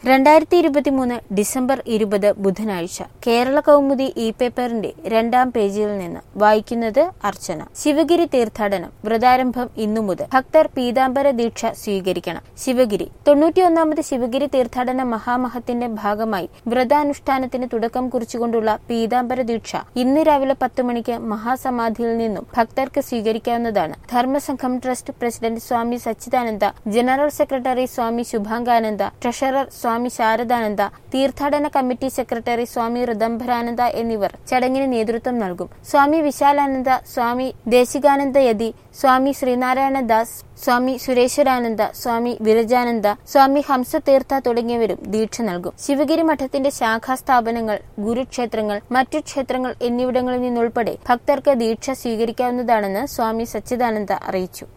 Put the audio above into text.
രണ്ടായിരത്തി ഇരുപത്തിമൂന്ന് ഡിസംബർ ഇരുപത് ബുധനാഴ്ച കേരള കൗമുദി ഇ പേപ്പറിന്റെ രണ്ടാം പേജിൽ നിന്ന് വായിക്കുന്നത് അർച്ചന ശിവഗിരി തീർത്ഥാടനം വ്രതാരംഭം ഇന്നു മുതൽ ഭക്തർ പീതാംബര ദീക്ഷ സ്വീകരിക്കണം ശിവഗിരി തൊണ്ണൂറ്റിയൊന്നാമത് ശിവഗിരി തീർത്ഥാടന മഹാമഹത്തിന്റെ ഭാഗമായി വ്രതാനുഷ്ഠാനത്തിന് തുടക്കം കുറിച്ചുകൊണ്ടുള്ള പീതാംബര ദീക്ഷ ഇന്ന് രാവിലെ പത്ത് മണിക്ക് മഹാസമാധിയിൽ നിന്നും ഭക്തർക്ക് സ്വീകരിക്കാവുന്നതാണ് Dharmasangham trust president Swami Sachidananda general secretary Swami Subhangananda treasurer Swami Saradananda തീർത്ഥാടന കമ്മിറ്റി സെക്രട്ടറി സ്വാമി ഋദംബരാനന്ദ എന്നിവർ ചടങ്ങിന് നേതൃത്വം നൽകും സ്വാമി വിശാലാനന്ദ സ്വാമി ദേശികാനന്ദ യതി സ്വാമി ശ്രീനാരായണ ദാസ് സ്വാമി സുരേശ്വരാനന്ദ സ്വാമി വിരജാനന്ദ സ്വാമി ഹംസതീർത്ഥ തുടങ്ങിയവരും ദീക്ഷ നൽകും ശിവഗിരി മഠത്തിന്റെ ശാഖാസ്ഥാപനങ്ങൾ ഗുരുക്ഷേത്രങ്ങൾ മറ്റു ക്ഷേത്രങ്ങൾ എന്നിവിടങ്ങളിൽ നിന്നുൾപ്പെടെ ഭക്തർക്ക് ദീക്ഷ സ്വീകരിക്കാവുന്നതാണെന്ന് സ്വാമി സച്ചിദാനന്ദ അറിയിച്ചു